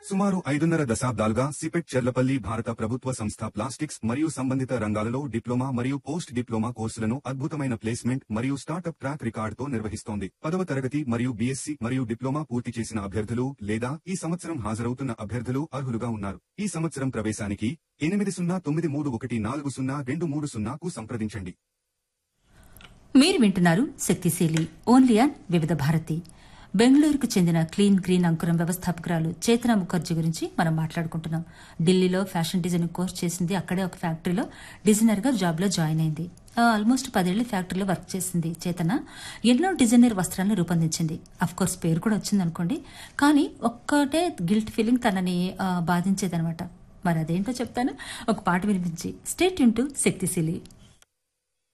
సుమారు ఐదున్నర దశాబ్దాలుగా సిపెట్ చెర్లపల్లి భారత ప్రభుత్వ సంస్థ ప్లాస్టిక్స్ మరియు సంబంధిత రంగాలలో డిప్లొమా మరియు పోస్ట్ డిప్లొమా కోర్సులను అద్భుతమైన ప్లేస్మెంట్ మరియు స్టార్టప్ ట్రాక్ రికార్డుతో నిర్వహిస్తోంది పదవ తరగతి మరియు బీఎస్సీ మరియు డిప్లొమా పూర్తి చేసిన అభ్యర్థులు లేదా ఈ సంవత్సరం హాజరవుతున్న అభ్యర్థులు అర్హులుగా ఉన్నారు ఈ సంవత్సరం ప్రవేశానికి ఎనిమిది సున్నా తొమ్మిది మూడు ఒకటి నాలుగు సున్నా రెండు మూడు సున్నాకు సంప్రదించండి మీరు వింటున్నారు శక్తిశీలి ఓన్లీ ఆన్ వివిధ భారతి బెంగళూరుకు చెందిన క్లీన్ గ్రీన్ అంకురం వ్యవస్థాపకురాలు చేతన ముఖర్జీ గురించి మనం మాట్లాడుకుంటున్నాం ఢిల్లీలో ఫ్యాషన్ డిజైనింగ్ కోర్స్ చేసింది అక్కడే ఒక ఫ్యాక్టరీలో డిజైనర్ గా జాబ్ లో జాయిన్ అయింది ఆల్మోస్ట్ పదేళ్లు ఫ్యాక్టరీలో వర్క్ చేసింది చేతన ఎన్నో డిజైనర్ వస్త్రాలను రూపొందించింది అఫ్ కోర్స్ పేరు కూడా వచ్చింది అనుకోండి కానీ ఒక్కటే గిల్ట్ ఫీలింగ్ తనని బాధించేదనమాట మరి అదేంటో చెప్తాను ఒక పాట వినిపించి స్టేట్ ఇంటూ శక్తిశీలి